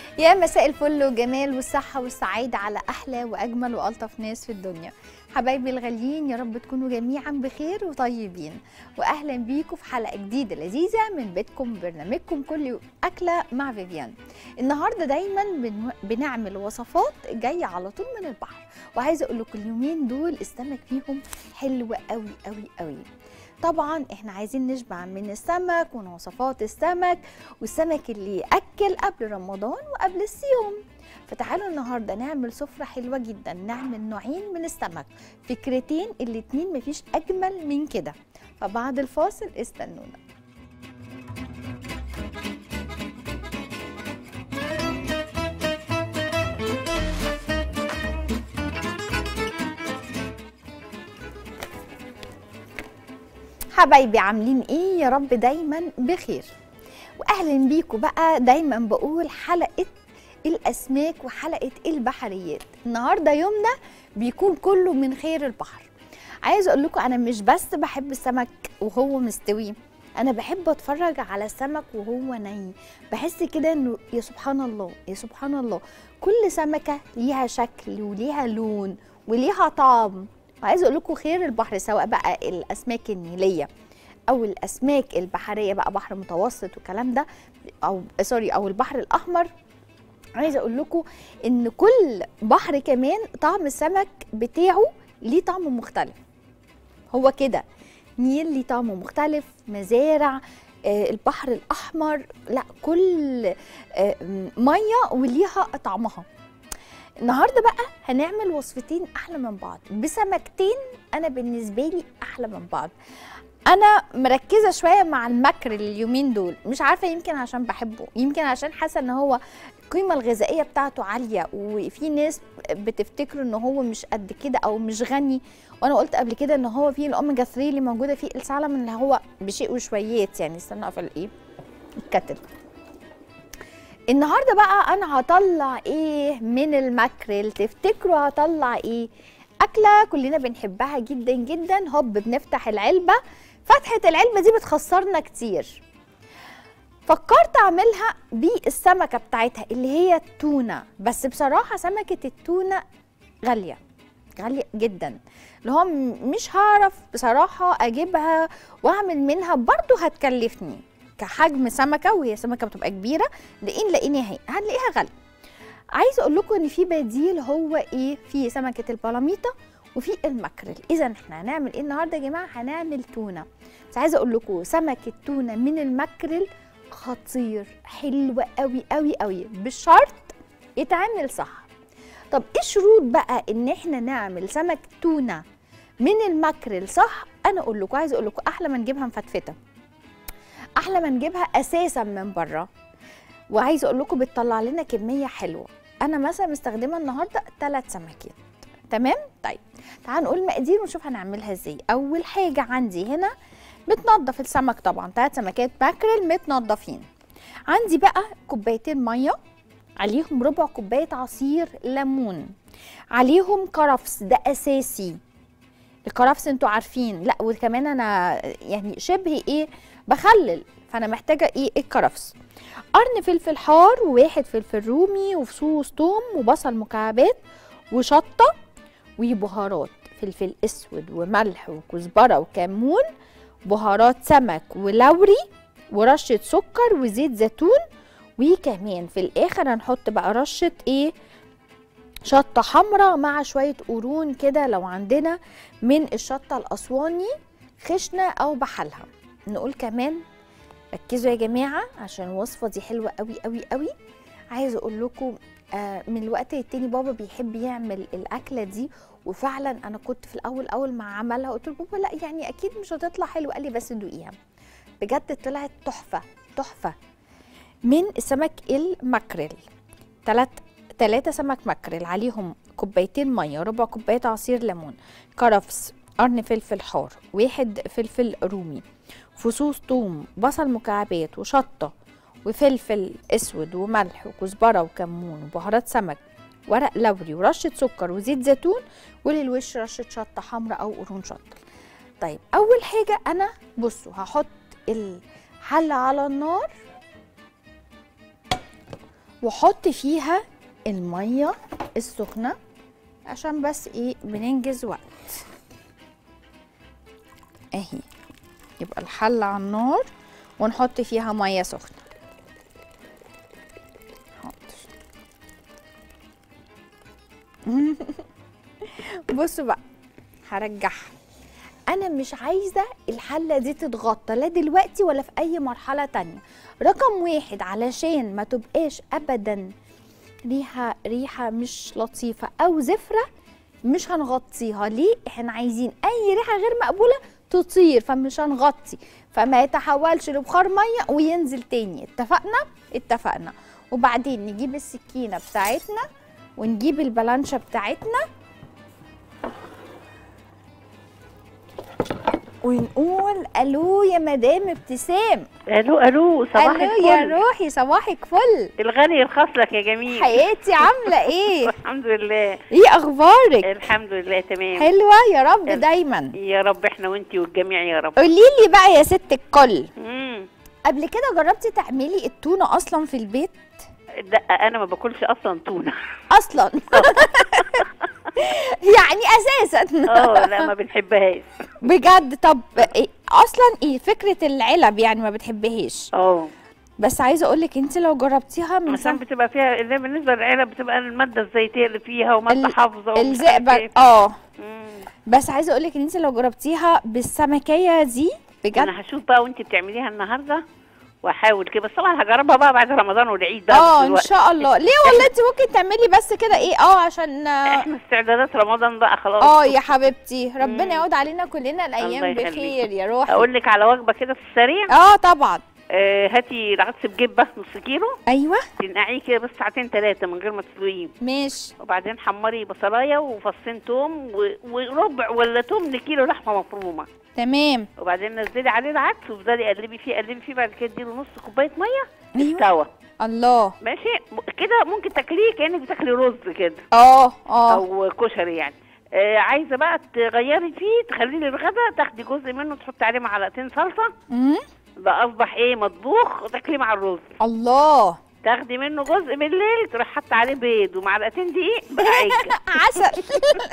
يا مساء الفل والجمال والصحة والسعادة على أحلى وأجمل وألطف ناس في الدنيا حبايبي الغاليين يا رب تكونوا جميعا بخير وطيبين وأهلا بيكم في حلقة جديدة لذيذة من بيتكم برنامجكم كل أكلة مع فيفيان النهاردة دايما بن- بنعمل وصفات جاية على طول من البحر وعايزة أقول لكم اليومين دول السمك فيهم حلو قوي قوي قوي طبعا احنا عايزين نشبع من السمك ومن وصفات السمك والسمك اللي ياكل قبل رمضان وقبل الصيام فتعالوا النهارده نعمل سفره حلوه جدا نعمل نوعين من السمك فكرتين الاتنين مفيش اجمل من كده فبعد الفاصل استنونا حبايبي عاملين ايه يا رب دايما بخير واهلا بيكم بقى دايما بقول حلقه الاسماك وحلقه البحريات النهارده يومنا بيكون كله من خير البحر عايز اقول لكم انا مش بس بحب السمك وهو مستوي انا بحب اتفرج على السمك وهو ني بحس كده انه يا سبحان الله يا سبحان الله كل سمكه ليها شكل وليها لون وليها طعم وعايز اقول لكم خير البحر سواء بقى الاسماك النيليه او الاسماك البحريه بقى بحر متوسط والكلام ده او سوري او البحر الاحمر عايزه اقول لكم ان كل بحر كمان طعم السمك بتاعه ليه طعم مختلف هو كده نيل ليه طعم مختلف مزارع آه، البحر الاحمر لا كل آه، ميه وليها طعمها النهارده بقى هنعمل وصفتين احلى من بعض بسمكتين انا بالنسبه لي احلى من بعض انا مركزه شويه مع الماكريل اليومين دول مش عارفه يمكن عشان بحبه يمكن عشان حاسه ان هو القيمه الغذائيه بتاعته عاليه وفي ناس بتفتكر ان هو مش قد كده او مش غني وانا قلت قبل كده ان هو فيه الاوميجا 3 اللي موجوده فيه السلمون اللي هو بشيء وشويات يعني استنى اقفل ايه الكتل النهارده بقى انا هطلع ايه من الماكريل تفتكروا هطلع ايه اكله كلنا بنحبها جدا جدا هوب بنفتح العلبه فتحه العلبه دي بتخسرنا كتير فكرت اعملها بالسمكه بتاعتها اللي هي التونه بس بصراحه سمكه التونه غاليه غاليه جدا اللي هو م- مش هعرف بصراحه اجيبها واعمل منها برضو هتكلفني كحجم سمكه وهي سمكه بتبقى كبيره لان لقيناها هي هنلاقيها غاليه عايزه اقول لكم ان في بديل هو ايه في سمكه البلاميطه وفي الماكريل اذا احنا هنعمل ايه النهارده يا جماعه هنعمل تونه بس عايزه اقول لكم سمك التونه من الماكريل خطير حلو قوي قوي قوي بالشرط يتعمل صح طب ايه شروط بقى ان احنا نعمل سمك تونه من الماكريل صح انا اقول لكم عايزه اقول لكم احلى ما نجيبها مفتفته احلى ما نجيبها اساسا من بره وعايزه اقول لكم بتطلع لنا كميه حلوه انا مثلا مستخدمه النهارده ثلاث سمكات تمام طيب تعال نقول مقادير ونشوف هنعملها ازاي اول حاجه عندي هنا متنضف السمك طبعا ثلاث سمكات ماكريل متنضفين عندي بقى كوبايتين ميه عليهم ربع كوبايه عصير ليمون عليهم كرفس ده اساسي الكرفس انتوا عارفين لا وكمان انا يعني شبه ايه بخلل فانا محتاجه ايه الكرفس قرن فلفل حار وواحد فلفل رومي وفصوص توم وبصل مكعبات وشطه وبهارات فلفل اسود وملح وكزبره وكمون بهارات سمك ولوري ورشه سكر وزيت زيتون وكمان في الاخر هنحط بقى رشه ايه شطه حمراء مع شويه قرون كده لو عندنا من الشطه الاسواني خشنه او بحالها نقول كمان ركزوا يا جماعه عشان الوصفه دي حلوه قوي قوي قوي عايزه اقول لكم آه من الوقت للتاني بابا بيحب يعمل الاكله دي وفعلا انا كنت في الاول اول ما عملها قلت له بابا لا يعني اكيد مش هتطلع حلوه قال لي بس دوقيها بجد طلعت تحفه تحفه من السمك الماكريل تلات تلاتة سمك ماكريل عليهم كوبايتين ميه ربع كوبايه عصير ليمون كرفس قرن فلفل حار واحد فلفل رومي فصوص ثوم بصل مكعبات وشطه وفلفل اسود وملح وكزبره وكمون وبهارات سمك ورق لوري ورشه سكر وزيت زيتون وللوش رشه شطه حمراء او قرون شطه طيب اول حاجه انا بصوا هحط الحله على النار واحط فيها الميه السخنه عشان بس ايه بننجز وقت اهي يبقى الحله على النار ونحط فيها ميه سخنه حاضر بصوا بقى هرجعها انا مش عايزه الحله دي تتغطى لا دلوقتي ولا في اي مرحله تانية رقم واحد علشان ما تبقاش ابدا ريحه ريحه مش لطيفه او زفره مش هنغطيها ليه احنا عايزين اي ريحه غير مقبوله تطير فمش هنغطي فما يتحولش لبخار ميه وينزل تاني اتفقنا اتفقنا وبعدين نجيب السكينه بتاعتنا ونجيب البلانشه بتاعتنا ونقول الو يا مدام ابتسام الو الو صباح الو يا الفل روحي صباحك فل الغالي يرخص لك يا جميل حياتي عامله ايه الحمد لله ايه اخبارك الحمد لله تمام حلوه يا رب ال- دايما يا رب احنا وانتي والجميع يا رب قولي لي بقى يا ست الكل امم قبل كده جربتي تعملي التونه اصلا في البيت لا انا ما باكلش اصلا تونه اصلا يعني اساسا اه لا ما بنحبهاش بجد طب إيه اصلا ايه فكره العلب يعني ما بتحبهاش اه بس عايزه اقول لك انت لو جربتيها من عشان سنة بتبقى فيها اللي بالنسبه للعلب بتبقى الماده الزيتيه اللي فيها وماده ال- حافظه ومش عارف الزئبق إيه. اه مم. بس عايزه اقول لك ان انت لو جربتيها بالسمكيه دي بجد انا هشوف بقى وانتي بتعمليها النهارده واحاول كده بس طبعا هجربها بقى بعد رمضان والعيد بقى اه مش ان دلوقتي. شاء الله ليه والله انت ممكن تعملي بس كده ايه اه عشان اه احنا استعدادات رمضان بقى خلاص آه يا حبيبتي ربنا مم. يعود علينا كلنا الايام الله يخليك. بخير يا روحي اقول لك على وجبه كده في السريع اه طبعا آه هاتي العدس بجبه نص كيلو ايوه تنقعيه كده بس ساعتين ثلاثه من غير ما تسلقيه ماشي وبعدين حمري بصلايه وفصين توم و- وربع ولا توم لكيلو لحمه مفرومه تمام وبعدين نزلي عليه العدس وافضلي قلبي فيه قلبي فيه بعد كده اديله نص كوبايه ميه أيوة. استوى الله ماشي م- كده ممكن تاكليه كانك بتاكلي رز كده اه اه او كشري يعني آه عايزه بقى تغيري فيه تخليه للغدا تاخدي جزء منه تحطي عليه معلقتين صلصه مم. ده اصبح ايه مطبوخ وتاكليه مع الرز الله تاخدي منه جزء بالليل تروح حاطه عليه بيض ومعلقتين دقيق بقى عجه عسل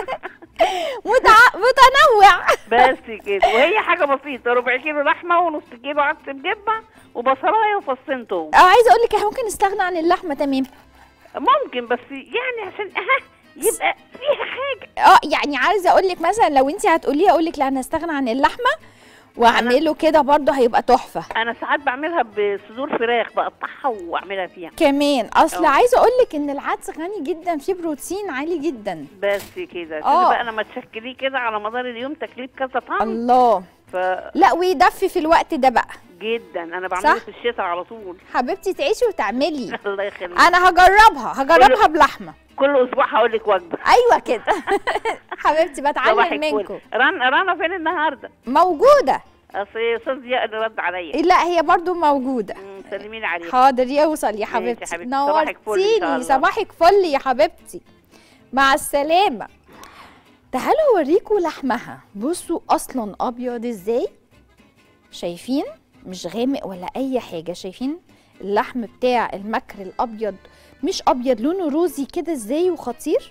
متع... متنوع بس كده وهي حاجه بسيطه ربع كيلو لحمه ونص كيلو عدس بجبه وبصلايه وفصين توم اه عايزه اقول لك احنا ممكن نستغنى عن اللحمه تمام ممكن بس يعني عشان ها يبقى فيها حاجه اه يعني عايزه اقول لك مثلا لو انت هتقولي اقول لك لا انا هستغنى عن اللحمه واعمله كده برضه هيبقى تحفه انا ساعات بعملها بصدور فراخ بقطعها واعملها فيها كمان اصل اه. عايزه اقول لك ان العدس غني جدا فيه بروتين عالي جدا بس كده اه. كده بقى لما تشكليه كده على مدار اليوم تاكليه بكذا طعم الله فجدا لا ويدفي في الوقت ده بقى انا بعمله صح؟ في الشتاء على طول حبيبتي تعيشي وتعملي الله يخليك انا هجربها هجربها بلحمه كل اسبوع هقول لك وجبه ايوه كده حبيبتي صباح بتعلم الفل. منكم رنا رنا فين النهارده؟ موجوده اصل استاذ ضياء اللي رد عليا لا هي برضو موجوده مم، سلمي لي عليه حاضر يوصل يا ماشي يا حبيبتي حبيبتي. صباحك فل إن شاء نورتيني الله. صباحك فل يا حبيبتي مع السلامه تعالوا اوريكم لحمها بصوا اصلا ابيض ازاي شايفين مش غامق ولا اي حاجه شايفين اللحم بتاع المكر الابيض مش ابيض لونه روزي كده ازاي وخطير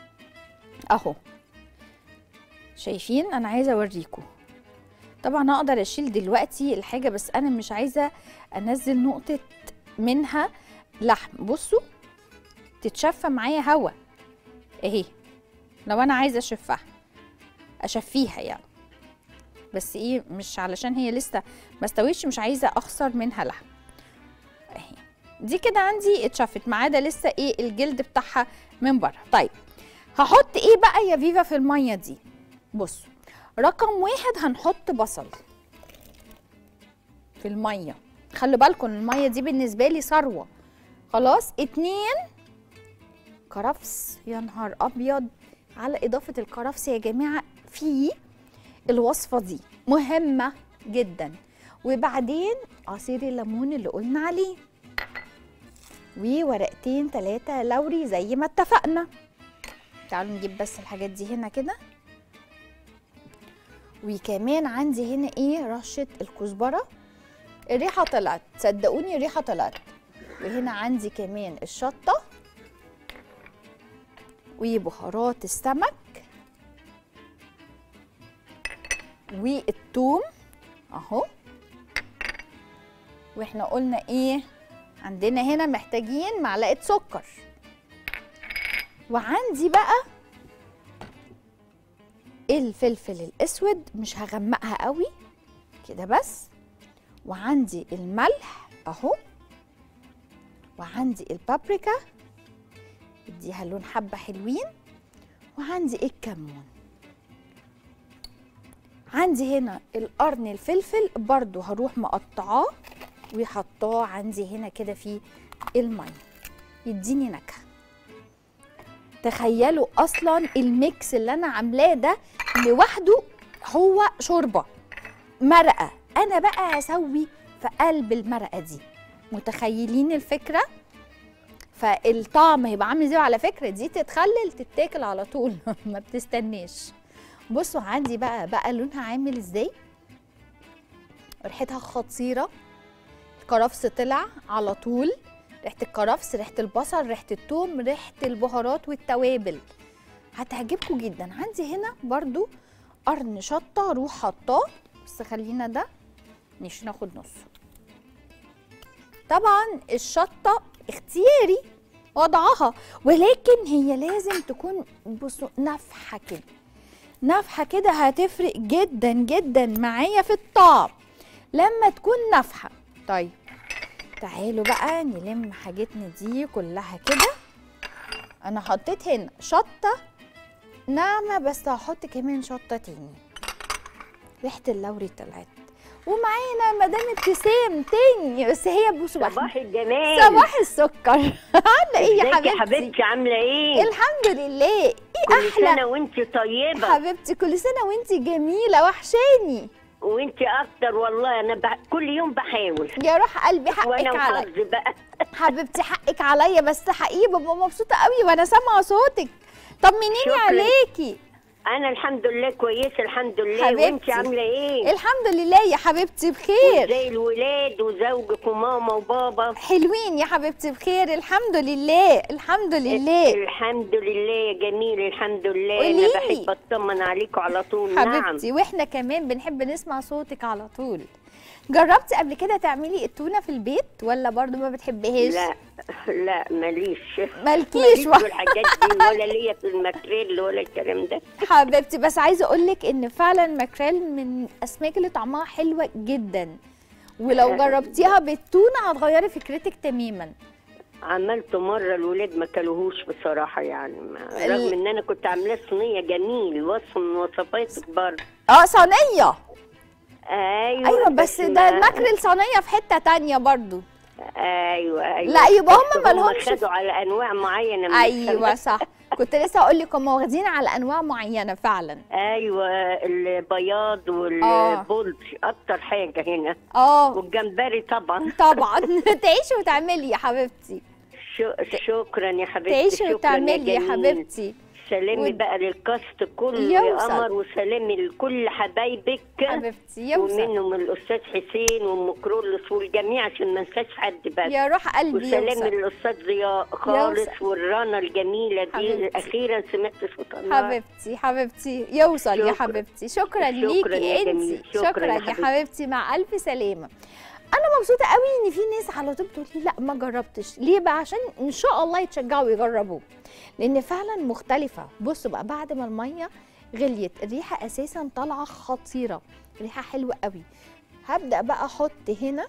اهو شايفين انا عايزه اوريكم طبعا هقدر اشيل دلوقتي الحاجه بس انا مش عايزه انزل نقطه منها لحم بصوا تتشفى معايا هوا اهي لو انا عايزه اشفها اشفيها يعني بس ايه مش علشان هي لسه ما استويتش مش عايزه اخسر منها لحم اهي دي كده عندي اتشفت ما عدا لسه ايه الجلد بتاعها من بره طيب هحط ايه بقى يا فيفا في الميه دي بصوا رقم واحد هنحط بصل في الميه خلوا بالكم الميه دي بالنسبه لي ثروه خلاص اتنين كرفس يا نهار ابيض على اضافه الكرفس يا جماعه في الوصفه دي مهمه جدا وبعدين عصير الليمون اللي قلنا عليه وورقتين ثلاثة لوري زي ما اتفقنا تعالوا نجيب بس الحاجات دي هنا كده وكمان عندي هنا ايه رشة الكزبرة الريحة طلعت صدقوني الريحة طلعت وهنا عندي كمان الشطه وبهارات السمك والثوم اهو واحنا قلنا ايه عندنا هنا محتاجين معلقه سكر وعندي بقى الفلفل الاسود مش هغمقها قوي كده بس وعندي الملح اهو وعندي البابريكا اديها لون حبه حلوين وعندي الكمون عندي هنا القرن الفلفل برضو هروح مقطعاه وحطاه عندي هنا كده في الميه يديني نكهه تخيلوا اصلا الميكس اللي انا عاملاه ده لوحده هو شوربه مرقه انا بقى هسوي في قلب المرقه دي متخيلين الفكره فالطعم هيبقى عامل ازاي على فكره دي تتخلل تتاكل على طول ما بتستناش بصوا عندي بقى بقى لونها عامل ازاي ريحتها خطيره الكرفس طلع على طول ريحه الكرفس ريحه البصل ريحه الثوم ريحه البهارات والتوابل هتعجبكم جدا عندي هنا برضو قرن شطه اروح حطاه بس خلينا ده مش ناخد نصه طبعا الشطه اختياري وضعها ولكن هي لازم تكون بصوا نافحه كده نافحه كده هتفرق جدا جدا معايا في الطعم لما تكون نافحه طيب تعالوا بقى نلم حاجتنا دي كلها كده انا حطيت هنا شطه ناعمه بس هحط كمان شطه تاني ريحه اللوري طلعت ومعانا مدام ابتسام تاني بس هي بصوا صباح الجمال صباح السكر عامله ايه يا ازيك حبيبتي يا حبيبتي عامله ايه الحمد لله ايه كل سنه احلى وانت طيبه حبيبتي كل سنه وانت جميله وحشاني وانت اكتر والله انا بح... كل يوم بحاول يا روح قلبي حقك وانا عليا وحظي بقى حبيبتي حقك عليا بس حقيقي ببقى مبسوطه قوي وانا سامعه صوتك طمنيني شكراً. عليكي انا الحمد لله كويسه الحمد لله حبيبتي. وانت عامله ايه الحمد لله يا حبيبتي بخير زي الولاد وزوجك وماما وبابا حلوين يا حبيبتي بخير الحمد لله الحمد لله الحمد لله يا جميل الحمد لله قوليلي. انا بحب اطمن عليكم على طول نعم حبيبتي واحنا كمان بنحب نسمع صوتك على طول جربتي قبل كده تعملي التونه في البيت ولا برضو ما بتحبيهاش لا لا ماليش مالكيش ماليش في الحاجات دي ولا ليا في الماكريل ولا الكلام ده حبيبتي بس عايزه اقول لك ان فعلا ماكريل من الاسماك اللي طعمها حلوه جدا ولو جربتيها بالتونه هتغيري فكرتك تماما عملته مره الولاد ما كلوهوش بصراحه يعني ما ال- رغم ان انا كنت عاملاه صينيه جميل وصف من وصفاتك برضه اه صينيه ايوه ايوه بس ده ما- الماكريل صينيه في حته تانية برضو ايوه ايوه لا، يبقى هم بس مالهمش في- خدوا على انواع معينه من ايوه السمك. صح كنت لسه اقول لك هم واخدين على انواع معينه فعلا ايوه البياض والبولتي اكتر حاجه هنا اه والجمبري طبعا طبعا تعيشي وتعملي يا حبيبتي شو شكرا يا حبيبتي تعيشي شكرا وتعملي يا جميل. حبيبتي سلامي ود- بقى للكاست كله يا يوصل. قمر وسلامي لكل حبايبك حبيبتي يوصل ومنهم الاستاذ حسين وام كرولس والجميع عشان ما انساش حد بس يا روح قلبي وسلامي يوصل للاستاذ ضياء خالص يوصل. والرنا الجميله دي حبيبتي. اخيرا سمعت صوتها حبيبتي حبيبتي يوصل يا شكرا. حبيبتي شكرا شكرا ليكي يا انت جميل. شكرا, شكرا يا يا حبيبتي. حبيبتي مع الف سلامه انا مبسوطه قوي ان في ناس على طول بتقول لي لا ما جربتش ليه بقى عشان ان شاء الله يتشجعوا يجربوا لان فعلا مختلفه بصوا بقى بعد ما الميه غليت الريحه اساسا طالعه خطيره ريحه حلوه قوي هبدا بقى احط هنا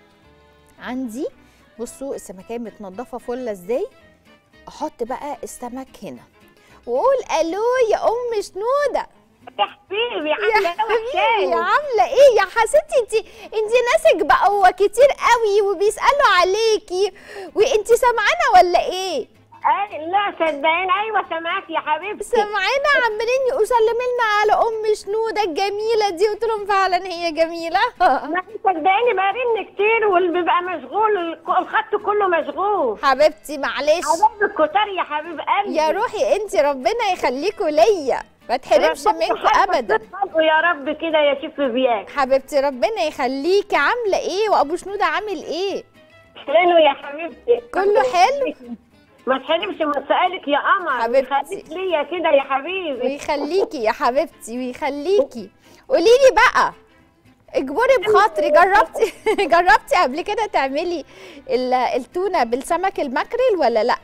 عندي بصوا السمكيه متنضفه فله ازاي احط بقى السمك هنا واقول الو يا ام شنوده يا حبيبي يا عامله حبيبي ايه عامله ايه يا حسيتي انت انت ناسك بقوا كتير قوي وبيسالوا عليكي وانت سامعانا ولا ايه أي لا صدقيني ايوه سامعاك يا حبيبتي سامعانا عمالين يقولوا سلمي لنا على ام شنوده الجميله دي قلت لهم فعلا هي جميله ما صدقيني برن كتير واللي بيبقى مشغول الك- الخط كله مشغول حبيبتي معلش حبايب الكتار يا حبيب قلبي يا روحي انت ربنا يخليكوا ليا ما تحرمش ربنا منكم يحفظك ابدا خلقه يا رب كده يا شيف بياك حبيبتي ربنا يخليكي عامله ايه وابو شنوده عامل ايه حلو يا حبيبتي كله حلو؟ ما تحرمش من سؤالك يا قمر حبيبتي. خليك ليا كده يا حبيبي ويخليكي يا حبيبتي ويخليكي قولي لي بقى اجبري بخاطري جربتي جربتي قبل كده تعملي ال- التونه بالسمك الماكريل ولا لا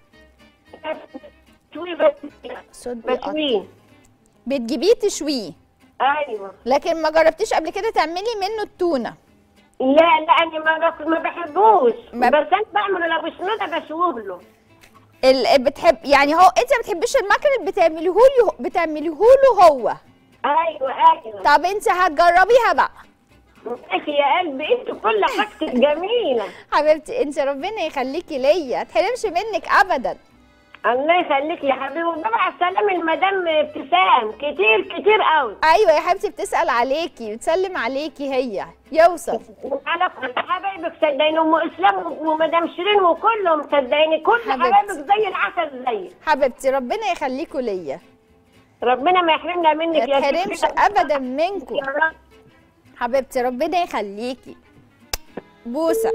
شوي بس صوت بيقطع. بشويه بتجيبيه تشويه ايوه لكن ما جربتيش قبل كده تعملي منه التونه لا لا انا ما باكل ما بحبوش ما- بس انا بعمل لو بسنده بشوه له ال... بتحب يعني هو انت ما بتحبيش الماكريل بتعمليه له بتعمليه له هو ايوه ايوه طب انت هتجربيها بقى ماشي يا قلبي انت كل حاجتك جميله حبيبتي انت ربنا يخليكي ليا تحرمش منك ابدا الله يخليك يا حبيبي وببعت سلام المدام ابتسام كتير كتير قوي ايوه يا حبيبتي بتسال عليكي بتسلم عليكي هي يوصل على كل حبايبك صدقيني ام اسلام ومدام شيرين وكلهم صدقيني كل حبيبتي. حبايبك زي العسل زيك حبيبتي ربنا يخليكوا ليا ربنا ما يحرمنا منك ما يا تحرمش ستي. ابدا منكم يا رب حبيبتي ربنا يخليكي بوسه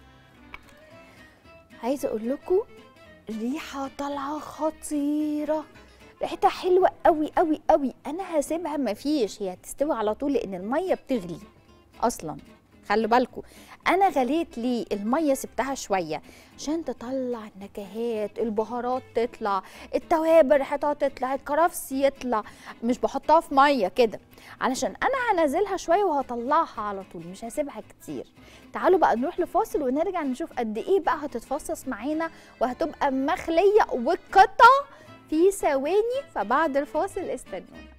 عايزه اقول لكم ريحه طالعه خطيره ريحتها حلوه قوي قوي قوي انا هسيبها مفيش هي هتستوي على طول لان الميه بتغلي اصلا خلوا بالكم انا غليت ليه الميه سبتها شويه عشان تطلع النكهات البهارات تطلع التوابل ريحتها تطلع الكرفس يطلع مش بحطها في ميه كده علشان انا هنزلها شويه وهطلعها على طول مش هسيبها كتير تعالوا بقى نروح لفاصل ونرجع نشوف قد ايه بقى هتتفصص معانا وهتبقى مخليه وقطع في ثواني فبعد الفاصل استنونا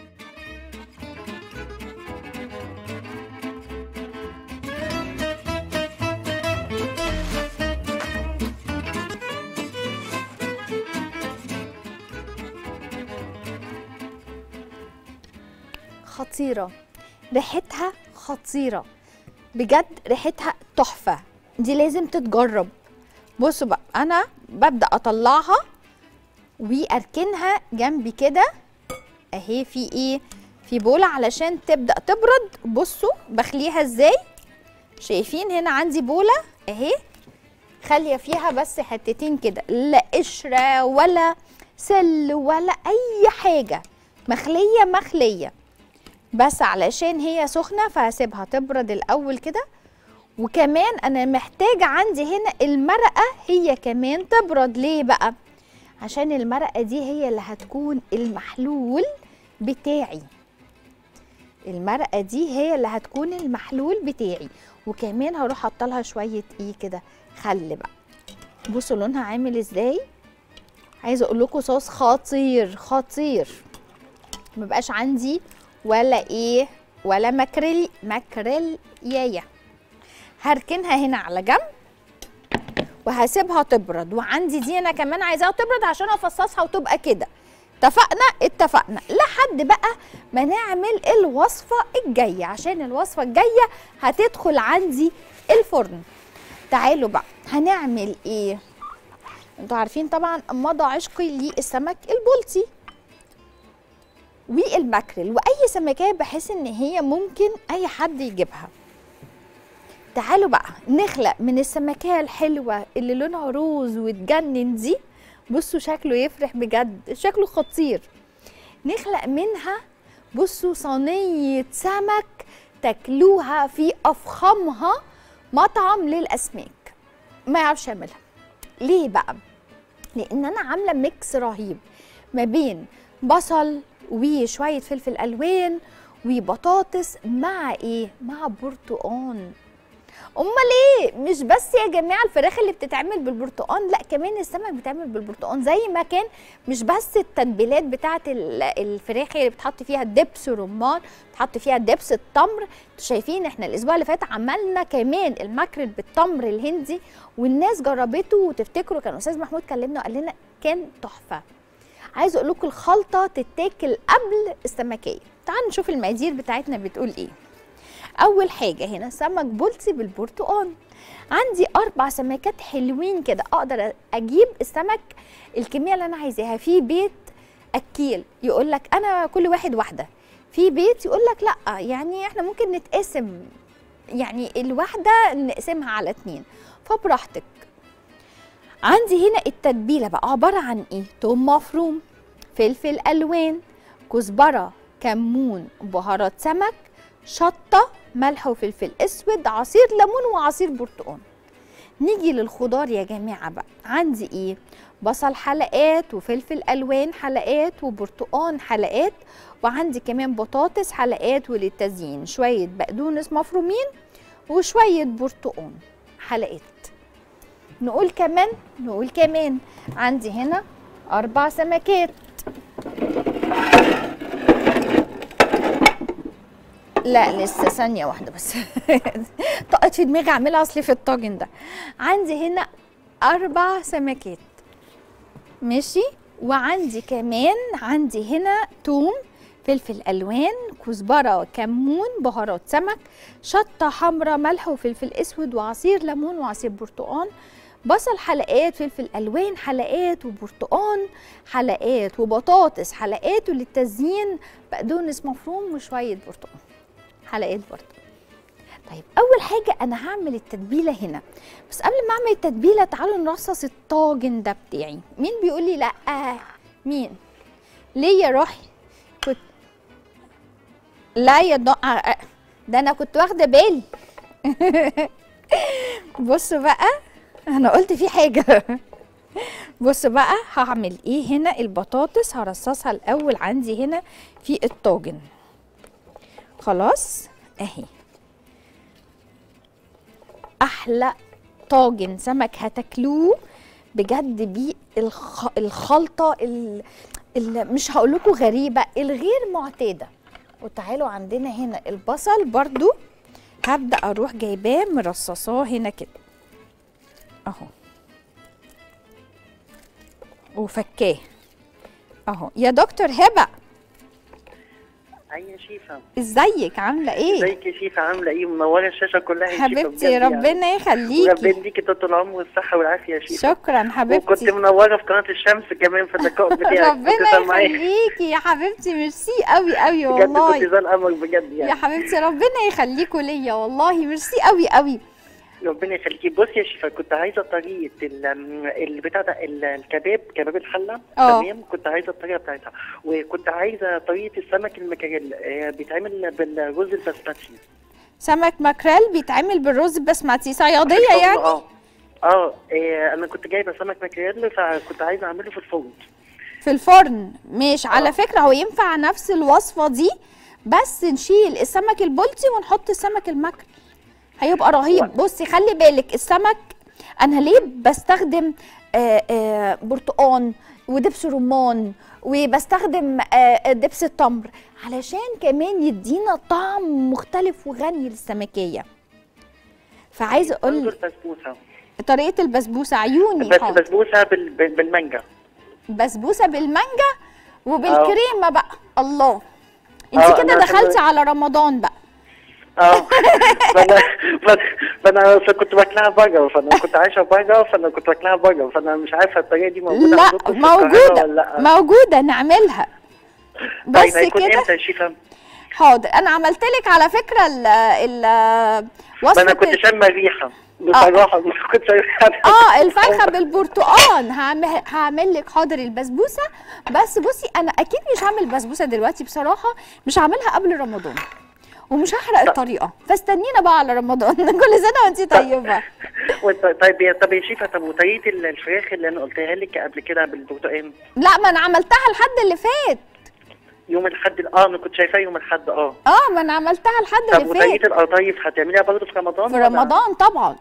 خطيرة ريحتها خطيرة بجد ريحتها تحفة دي لازم تتجرب بصوا بقى أنا ببدأ أطلعها وأركنها جنبي كده أهي في إيه في بولة علشان تبدأ تبرد بصوا بخليها إزاي شايفين هنا عندي بولة أهي خالية فيها بس حتتين كده لا قشرة ولا سل ولا أي حاجة مخلية مخلية بس علشان هي سخنه فهسيبها تبرد الاول كده وكمان انا محتاجه عندي هنا المرقه هي كمان تبرد ليه بقى عشان المرقه دي هي اللي هتكون المحلول بتاعي المرقه دي هي اللي هتكون المحلول بتاعي وكمان هروح حاطه لها شويه ايه كده خل بقى بصوا لونها عامل ازاي عايزه اقول لكم صوص خطير خطير مبقاش عندي ولا ايه ولا ماكريل ماكريل يايا هركنها هنا على جنب وهسيبها تبرد وعندي دي انا كمان عايزاها تبرد عشان افصصها وتبقى كده اتفقنا اتفقنا لحد بقى ما نعمل الوصفه الجايه عشان الوصفه الجايه هتدخل عندي الفرن تعالوا بقى هنعمل ايه انتوا عارفين طبعا مضى عشقي للسمك البلطي والماكريل واي سمكيه بحس ان هي ممكن اي حد يجيبها تعالوا بقى نخلق من السمكيه الحلوه اللي لونها روز وتجنن دي بصوا شكله يفرح بجد شكله خطير نخلق منها بصوا صينيه سمك تاكلوها في افخمها مطعم للاسماك ما يعرفش يعملها ليه بقى لان انا عامله ميكس رهيب ما بين بصل وشويه فلفل الوان وبطاطس مع ايه مع برتقان امال ايه مش بس يا جماعه الفراخ اللي بتتعمل بالبرتقان لا كمان السمك بيتعمل بالبرتقان زي ما كان مش بس التتبيلات بتاعه ال- الفراخ اللي بتحط فيها دبس رمان بتحط فيها دبس التمر انتوا شايفين احنا الاسبوع اللي فات عملنا كمان الماكريل بالتمر الهندي والناس جربته وتفتكروا كان استاذ محمود كلمنا وقال لنا كان تحفه عايزه اقول لكم الخلطه تتاكل قبل السمكيه تعالوا نشوف المقادير بتاعتنا بتقول ايه اول حاجه هنا سمك بلطي بالبرتقال عندي اربع سمكات حلوين كده اقدر اجيب السمك الكميه اللي انا عايزاها في بيت اكيل يقول لك انا كل واحد واحده في بيت يقول لك لا يعني احنا ممكن نتقسم يعني الواحده نقسمها على اتنين فبراحتك عندي هنا التتبيله بقى عباره عن ايه توم مفروم فلفل الوان كزبره كمون بهارات سمك شطه ملح وفلفل اسود عصير ليمون وعصير برتقال نيجي للخضار يا جماعه بقى عندي ايه بصل حلقات وفلفل الوان حلقات وبرتقان حلقات وعندي كمان بطاطس حلقات وللتزيين شويه بقدونس مفرومين وشويه برتقان حلقات نقول كمان نقول كمان عندي هنا اربع سمكات لا لسه ثانية واحدة بس طقت في دماغي اعملها اصلي في الطاجن ده عندي هنا اربع سمكات ماشي وعندي كمان عندي هنا توم فلفل الوان كزبره كمون بهارات سمك شطه حمراء ملح وفلفل اسود وعصير ليمون وعصير برتقال بصل حلقات فلفل الوان حلقات وبرتقال حلقات وبطاطس حلقات وللتزيين بقدونس مفروم وشويه برتقال حلقات برضه طيب اول حاجه انا هعمل التتبيله هنا بس قبل ما اعمل التتبيله تعالوا نرصص الطاجن ده بتاعي مين بيقول لي لا مين ليه يا روحي كنت لا يا دو... ده انا كنت واخده بالي بصوا بقى انا قلت في حاجه بص بقى هعمل ايه هنا البطاطس هرصصها الاول عندي هنا في الطاجن خلاص اهي احلى طاجن سمك هتاكلوه بجد بيه الخ... الخلطه ال... ال... مش هقول لكم غريبه الغير معتاده وتعالوا عندنا هنا البصل برضو هبدا اروح جايباه مرصصاه هنا كده اهو وفكاه اهو يا دكتور هبه اي يا شيفا ازيك عامله ايه ازيك يا شيفا عامله ايه منوره الشاشه كلها يا شيفا حبيبتي بجد يعني. ربنا وربنا يخليكي يديكي طول العمر والصحه والعافيه يا شيفا شكرا وكنت حبيبتي منوره في قناه الشمس كمان في اللقاء بتاعك ربنا كنت سامعاك. يخليكي يا حبيبتي ميرسي قوي قوي بجد كنت والله زي القمر بجد يا يعني حبيبتي ربنا يخليكوا ليا والله ميرسي قوي قوي ربنا يخليكي بصي يا شيفا كنت عايزه طريقه ال- البتاع ده ال- الكباب كباب الحله اه. تمام كنت عايزه الطريقه بتاعتها وكنت عايزه طريقه السمك المكاريل آه، بيتعمل بالرز البسمتي سمك ماكريل بيتعمل بالرز البسمتي صياديه الفرن، يعني اه اه إيه، انا كنت جايبه سمك مكاريل فكنت عايزه اعمله في الفرن في الفرن مش على اه. فكره هو ينفع نفس الوصفه دي بس نشيل السمك البلطي ونحط السمك الماكريل هيبقى رهيب بصي خلي بالك السمك انا ليه بستخدم آه، آه، برتقان ودبس رمان وبستخدم آه، دبس التمر علشان كمان يدينا طعم مختلف وغني للسمكيه فعايزه برضه اقول البسبوسه طريقه البسبوسه عيوني بس حاضر. بسبوسه بال... بال- بالمانجا بسبوسه بالمانجا وبالكريمه بقى الله اه، انت كده أنا عشان- دخلتي على رمضان بقى اه فانا فانا, فأنا كنت باكلها بره فانا كنت عايشه بره فانا كنت باكلها بره فانا مش عارفه الطريقه دي موجوده لا عندكم في القاهرة موجوده ولا لا موجوده نعملها طيب بس هيكون كده امتى يا شيفا؟ حاضر انا عملت لك على فكره ال ال ما وصفه انا كنت شامه الريحه بصراحه ما كنتش اه الفرخه بالبرتقال هعمل هعمل لك حاضر البسبوسه بس بصي انا اكيد مش هعمل بسبوسه دلوقتي بصراحه مش هعملها قبل رمضان ومش هحرق الطريقه فاستنينا بقى على رمضان كل سنه وانت طيبه وانت- طيب يا طب يا شيفا طب وطريقه ال- الفراخ اللي انا قلتها لك قبل كده بالبرتقال لا ما انا عملتها الحد اللي فات يوم الاحد اه انا كنت شايفاه يوم الاحد اه اه ما انا عملتها الحد طب اللي فات وطريقه القطايف هتعمليها برضه في رمضان في ولا؟ رمضان طبعا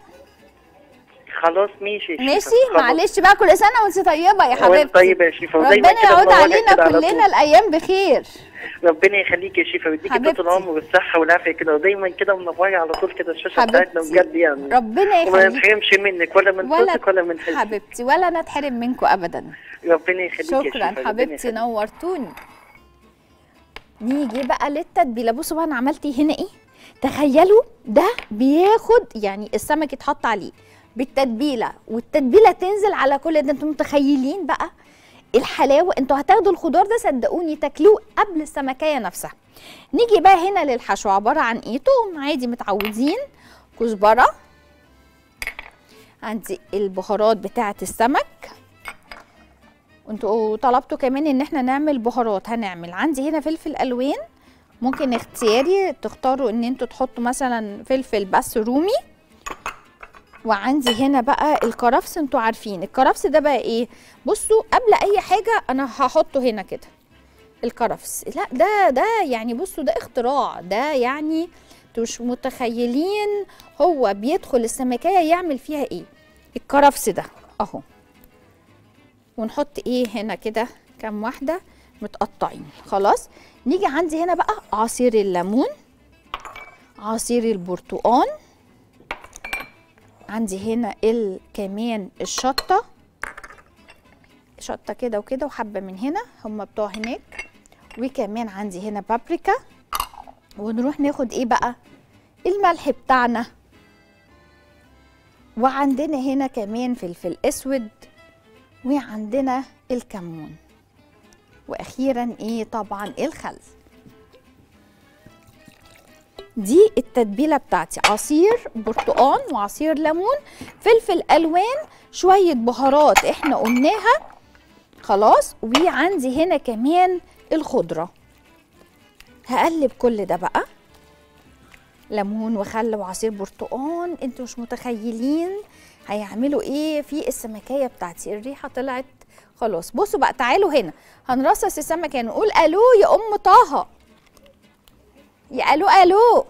خلاص ماشي يا شيفا ماشي خلاص. معلش بقى كل سنه وانت طيبه يا وانت حبيبتي طيب يا شيفا ودايما ربنا كده يعود منورة علينا كده على كلنا طول. الايام بخير ربنا يخليك يا شيفا ويديكي حبيبتي. طول العمر والصحه والعافيه كده ودايما كده منوره على طول كده الشاشه حبيبتي. بتاعتنا بجد يعني ربنا وما يخليك نتحرمش منك ولا من ولا صوتك ولا من حسك حبيبتي ولا انا اتحرم منكم ابدا ربنا يخليك يا شيفا شكرا ربنا حبيبتي يخليك. نورتوني نيجي بقى للتتبيله بصوا بقى انا عملت إيه هنا ايه تخيلوا ده بياخد يعني السمك يتحط عليه بالتتبيله والتتبيله تنزل على كل ده انتم متخيلين بقى الحلاوه انتوا هتاخدوا الخضار ده صدقوني تاكلوه قبل السمكيه نفسها نيجي بقى هنا للحشو عباره عن ايه توم عادي متعودين كزبره عندي البهارات بتاعه السمك وانتوا طلبتوا كمان ان احنا نعمل بهارات هنعمل عندي هنا فلفل الوان ممكن اختياري تختاروا ان انتوا تحطوا مثلا فلفل بس رومي وعندي هنا بقى الكرفس انتوا عارفين الكرفس ده بقى ايه بصوا قبل اي حاجه انا هحطه هنا كده الكرفس لا ده ده يعني بصوا ده اختراع ده يعني انتوا مش متخيلين هو بيدخل السمكيه يعمل فيها ايه الكرفس ده اهو ونحط ايه هنا كده كام واحده متقطعين خلاص نيجي عندي هنا بقى عصير الليمون عصير البرتقال عندي هنا ال كمان الشطه شطه كده وكده وحبه من هنا هم بتوع هناك وكمان عندي هنا بابريكا ونروح ناخد ايه بقى الملح بتاعنا وعندنا هنا كمان فلفل اسود وعندنا الكمون واخيرا ايه طبعا الخل دي التتبيله بتاعتي عصير برتقان وعصير ليمون فلفل الوان شويه بهارات احنا قلناها خلاص وعندي هنا كمان الخضره هقلب كل ده بقى ليمون وخل وعصير برتقان انتوا مش متخيلين هيعملوا ايه في السمكيه بتاعتي الريحه طلعت خلاص بصوا بقى تعالوا هنا هنرصص السمكه نقول الو يا ام طه يا الو الو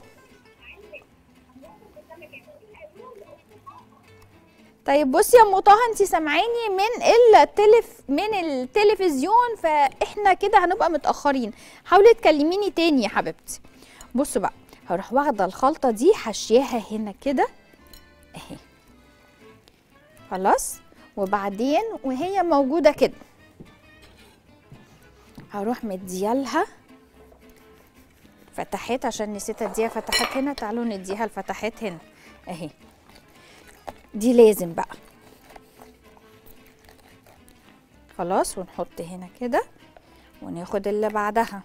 طيب بصي يا ام طه انت سامعاني من التلف من التلفزيون فاحنا كده هنبقى متاخرين حاولي تكلميني تاني يا حبيبتي بصوا بقى هروح واخده الخلطه دي حشياها هنا كده اهي خلاص وبعدين وهي موجوده كده هروح مديالها فتحات عشان نسيت اديها فتحات هنا تعالوا نديها الفتحات هنا اهي دي لازم بقى خلاص ونحط هنا كده وناخد اللي بعدها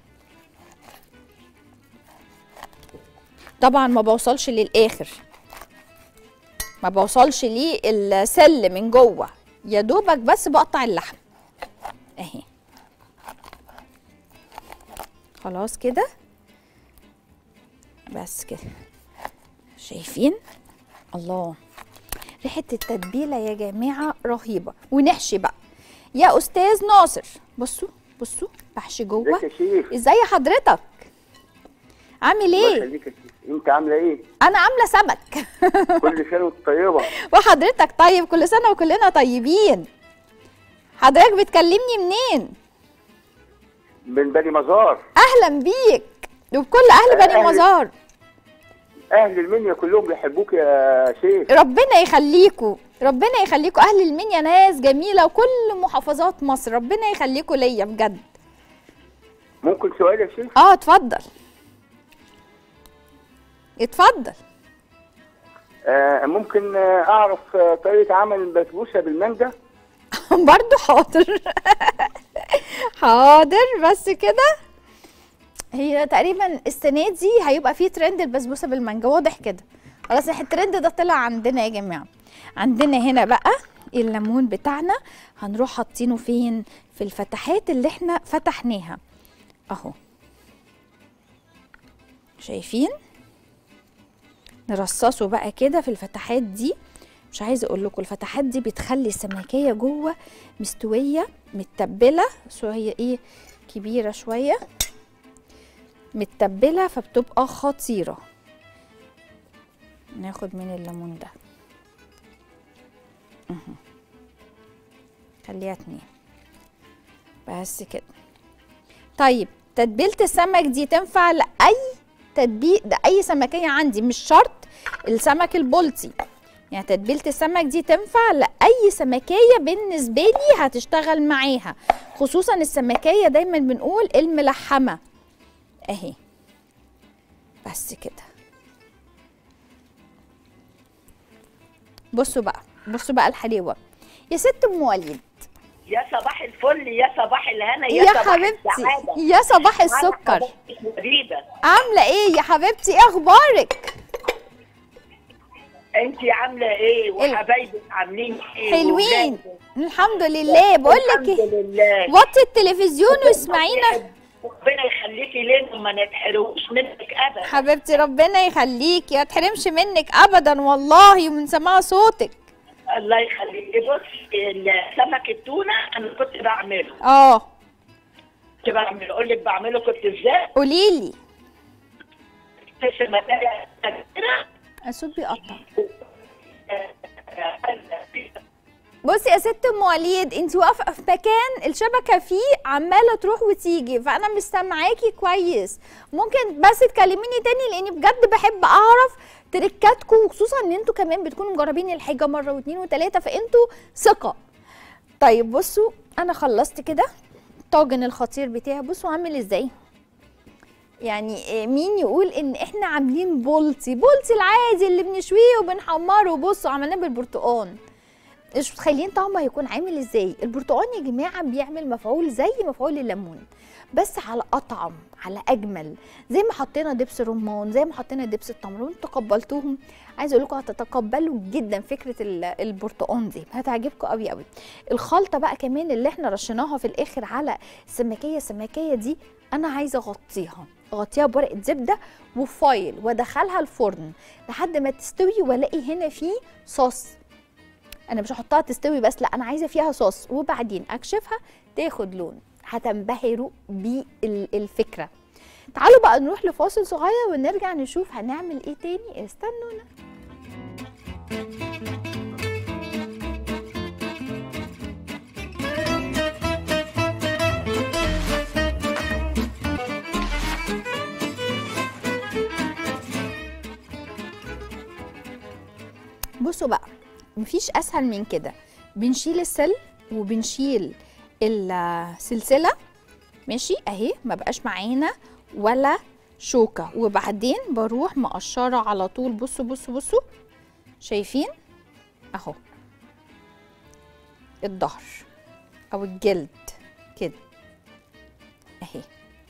طبعا ما بوصلش للاخر ما بوصلش للسل من جوه يا دوبك بس بقطع اللحم اهي خلاص كده بس كده شايفين الله ريحه التتبيله يا جماعه رهيبه ونحشي بقى يا استاذ ناصر بصوا بصوا بحشي جوه ازيك يا شيخ ازاي حضرتك عامل الله ايه يخليك يا شيخ انت عامله ايه انا عامله سمك كل سنه وانت طيبه وحضرتك طيب كل سنه وكلنا طيبين حضرتك بتكلمني منين من بني مزار اهلا بيك وبكل اهل بني أهلا. مزار اهل المنيا كلهم بيحبوك يا شيخ ربنا يخليكوا ربنا يخليكوا اهل المنيا ناس جميله وكل محافظات مصر ربنا يخليكوا ليا بجد ممكن سؤال يا شيخ اه اتفضل اتفضل آه ممكن آه اعرف آه طريقه عمل البسبوسه بالمانجا برضو حاضر حاضر بس كده هي تقريبا السنه دي هيبقى فيه ترند البسبوسه بالمانجا واضح كده خلاص إحنا الترند ده طلع عندنا يا جماعه عندنا هنا بقى الليمون بتاعنا هنروح حاطينه فين في الفتحات اللي احنا فتحناها اهو شايفين نرصصه بقى كده في الفتحات دي مش عايزه اقول لكم الفتحات دي بتخلي السمكيه جوه مستويه متبله شويه ايه كبيره شويه متبله فبتبقى خطيره ناخد من الليمون ده مهم. خليها اتنين بس كده طيب تتبيله السمك دي تنفع لاي تتبيل ده اي سمكيه عندي مش شرط السمك البلطي يعني تتبيله السمك دي تنفع لاي سمكيه بالنسبه لي هتشتغل معاها خصوصا السمكيه دايما بنقول الملحمه اهي بس كده بصوا بقى بصوا بقى الحلاوه يا ست ام وليد يا صباح الفل يا صباح الهنا يا صباح حبيبتي السعادة. يا صباح وأنا السكر حضرتك فريدة عامله ايه يا حبيبتي ايه اخبارك انت عامله ايه وحبايبك عاملين ايه حلوين وولادك؟ الحمد لله بقول لك الحمد لله وطي التلفزيون واسمعينا ربنا يخليكي لنا وما نتحرقوش منك ابدا حبيبتي ربنا يخليكي ما تحرمش منك ابدا والله ومن سماع صوتك الله يخليكي بص سمك التونه انا كنت بعمله اه كنت بعمله اقول لك بعمله كنت ازاي قولي لي في مكان كبيره الصوت بيقطع بصي يا ست ام وليد انت واقفه في مكان الشبكه فيه عماله تروح وتيجي فانا مش سامعاكي كويس ممكن بس تكلميني تاني لاني بجد بحب اعرف تريكاتكم وخصوصا ان انتوا كمان بتكونوا مجربين الحاجه مره واثنين وثلاثه فانتوا ثقه طيب بصوا انا خلصت كده طاجن الخطير بتاعي بصوا عامل ازاي يعني مين يقول ان احنا عاملين بولتي بولتي العادي اللي بنشويه وبنحمره بصوا عملناه بالبرتقال مش متخيلين طعمه هيكون عامل ازاي البرتقال يا جماعه بيعمل مفعول زي مفعول الليمون بس على اطعم على اجمل زي ما حطينا دبس رمان زي ما حطينا دبس التمر وانتوا تقبلتوهم عايزه اقول لكم هتتقبلوا جدا فكره ال- البرتقال دي هتعجبكم قوي قوي الخلطه بقى كمان اللي احنا رشيناها في الاخر على السمكيه السمكيه دي انا عايزه اغطيها اغطيها بورقه زبده وفايل وادخلها الفرن لحد ما تستوي والاقي هنا فيه صوص انا مش هحطها تستوي بس لا انا عايزه فيها صوص وبعدين اكشفها تاخد لون هتنبهروا بالفكره تعالوا بقى نروح لفاصل صغير ونرجع نشوف هنعمل ايه تاني استنونا بصوا بقى مفيش اسهل من كده بنشيل السل وبنشيل السلسله ماشي اهي ما بقاش معانا ولا شوكه وبعدين بروح مقشره على طول بصوا بصوا بصوا شايفين اهو الظهر او الجلد كده اهي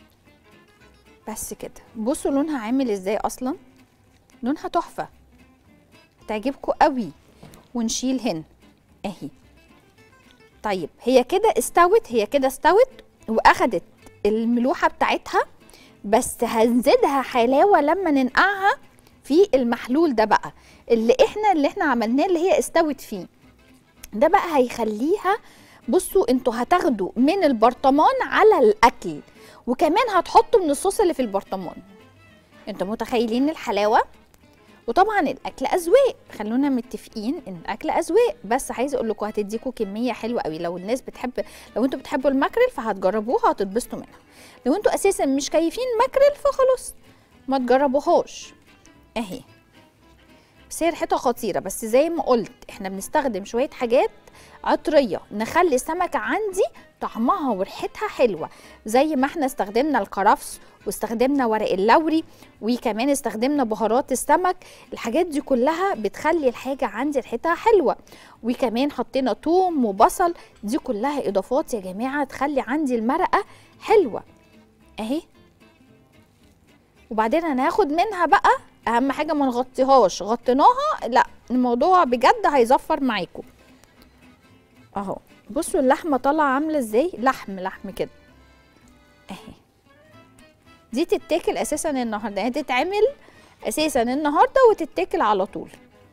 بس كده بصوا لونها عامل ازاي اصلا لونها تحفه تعجبكم قوي ونشيل هنا اهي طيب هي كده استوت هي كده استوت واخدت الملوحه بتاعتها بس هنزيدها حلاوه لما ننقعها في المحلول ده بقى اللي احنا اللي احنا عملناه اللي هي استوت فيه ده بقى هيخليها بصوا انتوا هتاخدوا من البرطمان على الاكل وكمان هتحطوا من الصوص اللي في البرطمان انتوا متخيلين الحلاوه وطبعا الاكل اذواق خلونا متفقين ان الاكل اذواق بس عايزه اقول لكم هتديكم كميه حلوه قوي لو الناس بتحب لو انتوا بتحبوا الماكريل فهتجربوها هتتبسطوا منها لو انتوا اساسا مش كيفين ماكريل فخلاص ما تجربوهاش اهي بس هي ريحتها خطيره بس زي ما قلت احنا بنستخدم شويه حاجات عطريه نخلي السمكه عندي طعمها وريحتها حلوه زي ما احنا استخدمنا الكرفس واستخدمنا ورق اللوري وكمان استخدمنا بهارات السمك الحاجات دي كلها بتخلي الحاجه عندي ريحتها حلوه وكمان حطينا توم وبصل دي كلها اضافات يا جماعه تخلي عندي المرقه حلوه اهي وبعدين انا هاخد منها بقى اهم حاجه ما نغطيهاش غطيناها لا الموضوع بجد هيزفر معاكم اهو بصوا اللحمه طالعه عامله ازاي لحم لحم كده اهي دي تتاكل اساسا النهارده يعني تتعمل اساسا النهارده وتتاكل على طول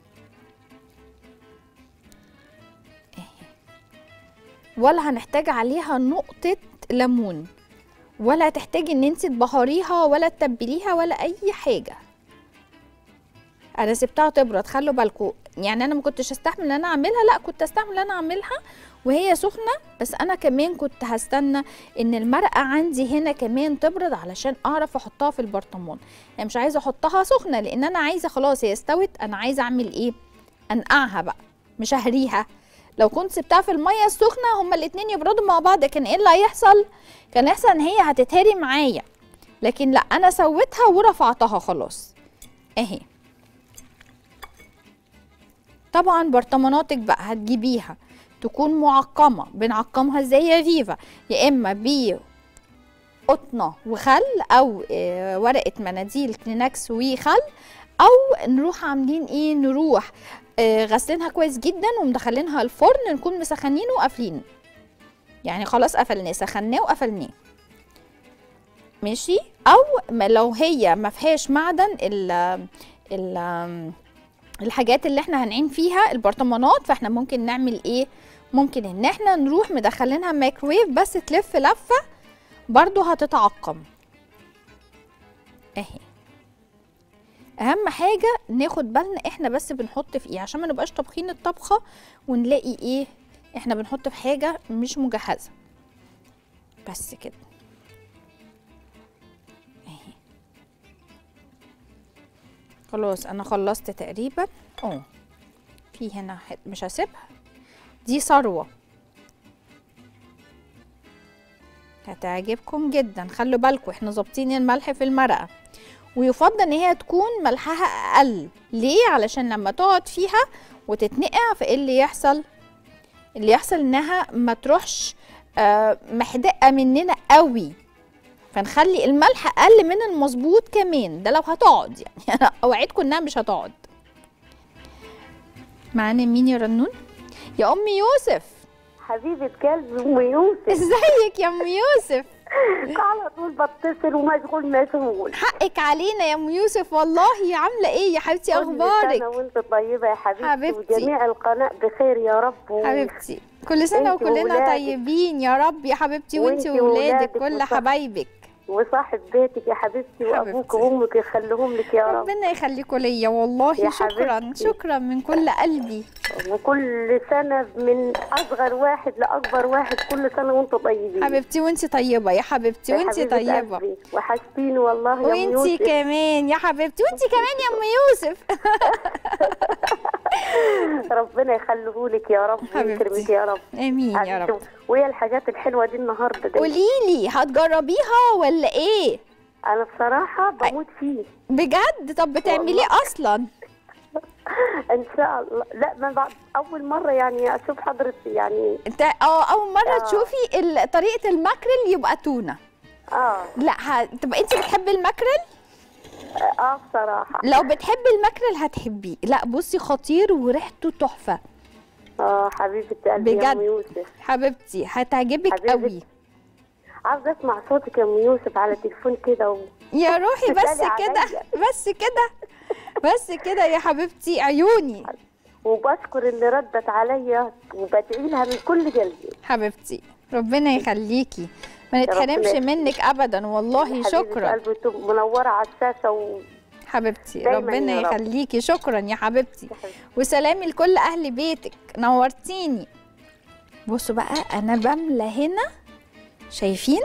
اهي ولا هنحتاج عليها نقطه ليمون ولا تحتاجي ان انت تبهريها ولا تتبليها ولا اي حاجه انا سبتها تبرد خلوا بالكم يعني انا ما كنتش استحمل ان انا اعملها لا كنت استحمل ان انا اعملها وهي سخنه بس انا كمان كنت هستنى ان المرقه عندي هنا كمان تبرد علشان اعرف احطها في البرطمان يعني مش عايزه احطها سخنه لان انا عايزه خلاص هي استوت انا عايزه اعمل ايه انقعها بقى مش اهريها لو كنت سبتها في الميه السخنه هما الاتنين يبردوا مع بعض كان ايه اللي هيحصل كان يحصل ان هي هتتهري معايا لكن لا انا سويتها ورفعتها خلاص اهي طبعا برطماناتك بقى هتجيبيها تكون معقمه بنعقمها ازاي يا فيفا يا اما ب قطنه وخل او آه، ورقه مناديل كلينكس وخل او نروح عاملين ايه نروح آه غسلينها كويس جدا ومدخلينها الفرن نكون مسخنينه وقافلينه يعني خلاص قفلناه سخناه وقفلناه ماشي او ما لو هي ما فيهاش معدن ال ال الحاجات اللي احنا هنعين فيها البرطمانات فاحنا ممكن نعمل ايه ممكن ان احنا نروح مدخلينها مايكرويف بس تلف لفه برضو هتتعقم اهي اهم حاجه ناخد بالنا احنا بس بنحط في ايه عشان ما نبقاش طابخين الطبخه ونلاقي ايه احنا بنحط في حاجه مش مجهزه بس كده اهي خلاص انا خلصت تقريبا اه في هنا حت- مش هسيبها دي ثروه هتعجبكم جدا خلوا بالكم احنا ظابطين الملح في المرقه ويفضل ان هي تكون ملحها اقل ليه علشان لما تقعد فيها وتتنقع فايه اللي يحصل اللي يحصل انها ما تروحش آه، محدقه مننا قوي فنخلي الملح اقل من المظبوط كمان ده لو هتقعد يعني انا اوعدكم انها مش هتقعد معانا مين يا رنون يا ام يوسف حبيبة قلبي أم يوسف ازيك يا ام يوسف على طول بتصل ومشغول مشغول حقك علينا يا ام يوسف والله عامله ايه يا حبيبتي كل اخبارك سنة وانت طيبة يا حبيبتي, حبيبتي. وجميع القناة بخير يا رب و- حبيبتي كل سنه انتي وكلنا وولادك. طيبين يا رب يا حبيبتي وانتي وانتي وولادك وولادك كل وصح- حبايبك وصاحب بيتك يا حبيبتي وابوك حبيبتي. وامك يخليهم لك يا رب ربنا يخليكوا ليا والله يا شكرا حبيبتي. شكرا من كل قلبي وكل سنة من أصغر واحد لأكبر واحد كل سنة وانتم طيبين حبيبتي وانتي طيبه يا حبيبتي يا وانتي حبيبة طيبه قلبي. وحشتيني والله يا أم وانتي يوسف. كمان يا حبيبتي وانتي كمان يا ام يوسف ربنا يخليهولك يا رب حبيبتي. ويكرمك يا رب امين يا رب حبيبتي. وهي الحاجات الحلوة دي النهاردة دي قولي لي هتجربيها ولا ايه أنا بصراحة بموت فيه بجد طب بتعمليه اصلا إن شاء الله لا ما بعد أول مرة يعني أشوف حضرتك يعني انت اه اول مره آه. تشوفي ال- طريقه الماكريل يبقى تونه آه لا ه... تبقى انت بتحبي الماكريل آه بصراحة لو بتحبي الماكريل هتحبيه لا بصي خطير وريحته تحفه آه حبيبة قلبي يا أم بجد. يوسف حبيبتي هتعجبك حبيبة. قوي عاوزة أسمع صوتك يا أم يوسف على التليفون كده و... يا روحي بس تسألي كده عليا. بس كده بس كده يا حبيبتي عيوني وبشكر اللي ردت عليا وبدعي لها من كل قلبي حبيبتي ربنا يخليكي ما ربنا نتحرمش يخليك. منك ابدا والله حبيبة شكرا قلبي تبقى منورة على الشاشة و... حبيبتي دايماً ربنا يا رب. يخليكي شكرا يا حبيبتي حبيبتي. وسلامي لكل اهل بيتك نورتيني بصوا بقى انا بملى هنا شايفين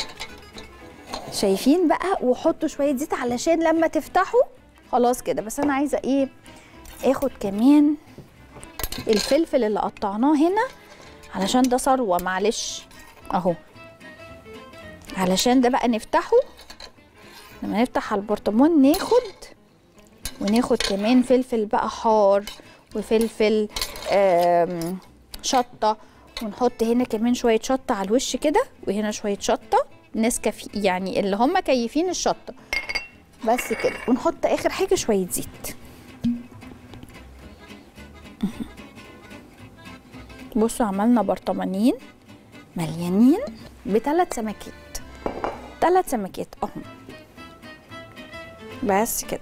شايفين بقى وحطوا شويه زيت علشان لما تفتحوا خلاص كده بس انا عايزه ايه اخد كمان الفلفل اللي قطعناه هنا علشان ده ثروه معلش اهو علشان ده بقى نفتحه لما نفتح على البرطمان ناخد وناخد كمان فلفل بقى حار وفلفل آم، شطة ونحط هنا كمان شوية شطة على الوش كده وهنا شوية شطة ناس كفي يعني اللي هم كيفين الشطة بس كده ونحط آخر حاجة شوية زيت بصوا عملنا برطمانين مليانين بثلاث سمكات ثلاث سمكات اهم بس كده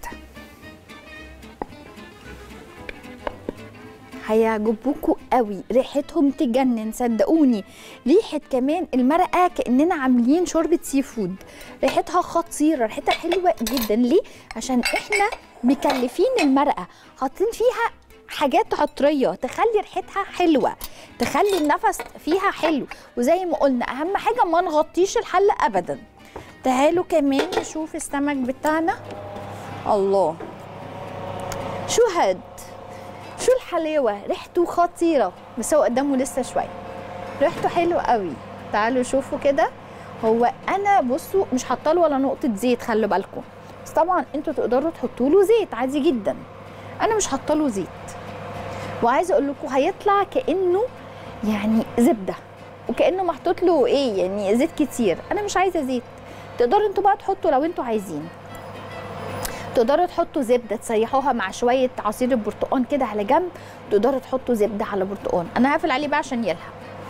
هيعجبوكوا قوي ريحتهم تجنن صدقوني ريحه كمان المرقه كاننا عاملين شوربه سي فود ريحتها خطيره ريحتها حلوه جدا ليه عشان احنا مكلفين المرقه حاطين فيها حاجات عطريه تخلي ريحتها حلوه تخلي النفس فيها حلو وزي ما قلنا اهم حاجه ما نغطيش الحله ابدا تعالوا كمان نشوف السمك بتاعنا الله شو هاد شو الحلاوه ريحته خطيره بس هو قدامه لسه شويه ريحته حلوه قوي تعالوا شوفوا كده هو انا بصوا مش حاطه له ولا نقطه زيت خلوا بالكم بس طبعا انتوا تقدروا تحطوا له زيت عادي جدا انا مش حاطه له زيت وعايزه اقول لكم هيطلع كانه يعني زبده وكانه محطوط له ايه يعني زيت كتير انا مش عايزه زيت تقدروا انتوا بقى تحطوا لو انتوا عايزين تقدروا تحطوا زبده تسيحوها مع شويه عصير البرتقال كده على جنب تقدروا تحطوا زبده على برتقال انا هقفل عليه بقى عشان يلحق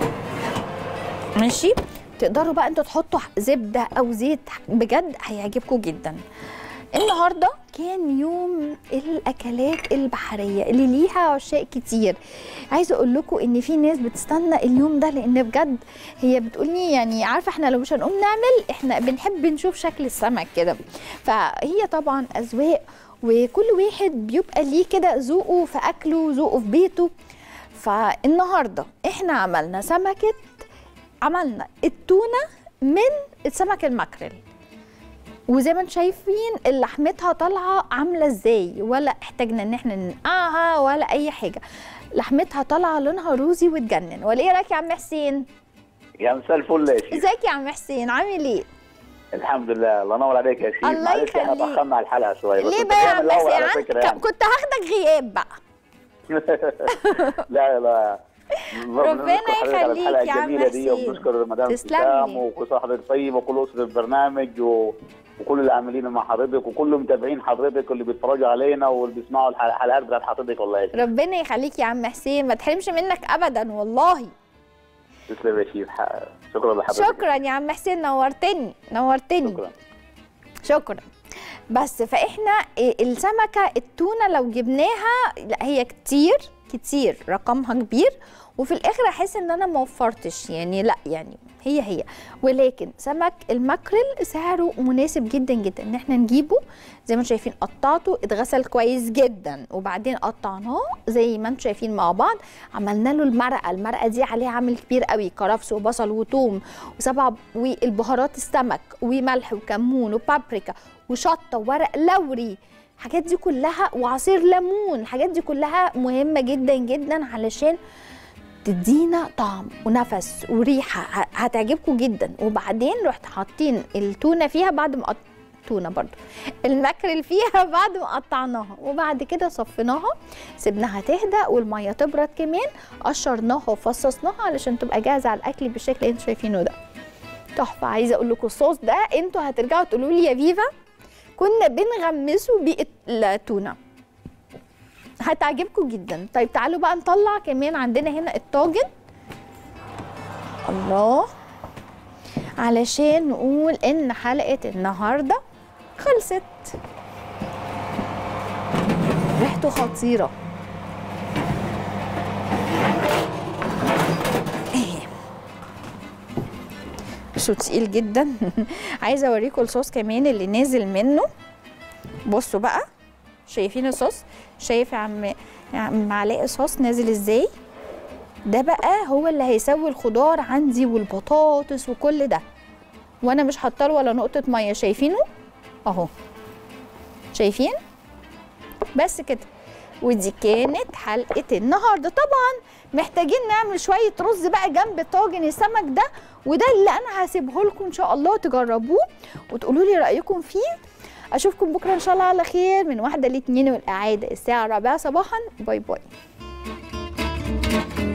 ماشي تقدروا بقى انتوا تحطوا زبده او زيت بجد هيعجبكم جدا النهارده كان يوم الاكلات البحريه اللي ليها عشاق كتير عايزه اقول لكم ان في ناس بتستنى اليوم ده لان بجد هي بتقولي يعني عارفه احنا لو مش هنقوم نعمل احنا بنحب نشوف شكل السمك كده فهي طبعا اذواق وكل واحد بيبقى ليه كده ذوقه في اكله ذوقه في بيته فالنهارده احنا عملنا سمكه عملنا التونه من السمك الماكريل وزي ما انتم شايفين لحمتها طالعه عامله ازاي ولا احتاجنا ان احنا ننقعها ولا اي حاجه لحمتها طالعه لونها روزي وتجنن ولا ايه رايك يا عم حسين يا مساء الفل يا شيخ ازيك يا عم حسين عامل ايه الحمد لله الله ينور عليك يا شيخ الله معلش احنا يخليك. اتاخرنا على الحلقه شويه بس ليه كنت بقى يا جاي عم من الأول حسين على عن- فكرة يعني. كنت هاخدك غياب بقى لا لا ربنا بنشكر حضرتك على يخليك الحلقة يا عم الجميلة دي حسين. وبنشكر مدام تسلم ابتسام لي. وكل حضرتك طيب وكل اسره البرنامج و... وكل اللي عاملين مع حضرتك وكل متابعين حضرتك واللي بيتفرجوا علينا واللي بيسمعوا الح- الحلقات بتاعت حضرتك والله يا شيخ ربنا يخليك يا عم حسين ما تحرمش منك ابدا والله تسلم يا شيخ ح- شكرا لحضرتك شكرا يا عم حسين نورتني نورتني شكرا شكرا بس فاحنا إيه السمكه التونه لو جبناها لا هي كتير كتير رقمها كبير وفي الاخر احس ان انا ما وفرتش يعني لا يعني هي هي ولكن سمك الماكريل سعره مناسب جدا جدا ان احنا نجيبه زي ما انتم شايفين قطعته اتغسل كويس جدا وبعدين قطعناه زي ما انتم شايفين مع بعض عملنا له المرقه المرقه دي عليها عامل كبير قوي كرفس وبصل وثوم وسبع والبهارات السمك وملح وكمون وبابريكا وشطه وورق لوري الحاجات دي كلها وعصير ليمون الحاجات دي كلها مهمه جدا جدا علشان تدينا طعم ونفس وريحه ه- هتعجبكم جدا وبعدين رحت حاطين التونه فيها بعد ما قط... تونه برضو الماكريل فيها بعد ما قطعناها وبعد كده صفيناها سيبناها تهدى والميه تبرد كمان قشرناها وفصصناها علشان تبقى جاهزه على الاكل بالشكل اللي انتوا شايفينه ده تحفه عايزه اقول لكم الصوص ده انتوا هترجعوا تقولوا لي يا فيفا كنا بنغمسه بالتونه هتعجبكم جدا طيب تعالوا بقى نطلع كمان عندنا هنا الطاجن الله علشان نقول ان حلقه النهارده خلصت ريحته خطيره إيه. صوت تقيل جدا عايزه اوريكم الصوص كمان اللي نازل منه بصوا بقى شايفين الصوص شايف يا عم يا عم معلقه صوص نازل ازاي ده بقى هو اللي هيسوي الخضار عندي والبطاطس وكل ده وانا مش حاطه له ولا نقطه ميه شايفينه اهو شايفين بس كده ودي كانت حلقه النهارده طبعا محتاجين نعمل شويه رز بقى جنب طاجن السمك ده وده اللي انا هسيبه لكم ان شاء الله تجربوه وتقولوا لي رايكم فيه اشوفكم بكره ان شاء الله على خير من واحده لاتنين والاعاده الساعه الرابعه صباحا باي باي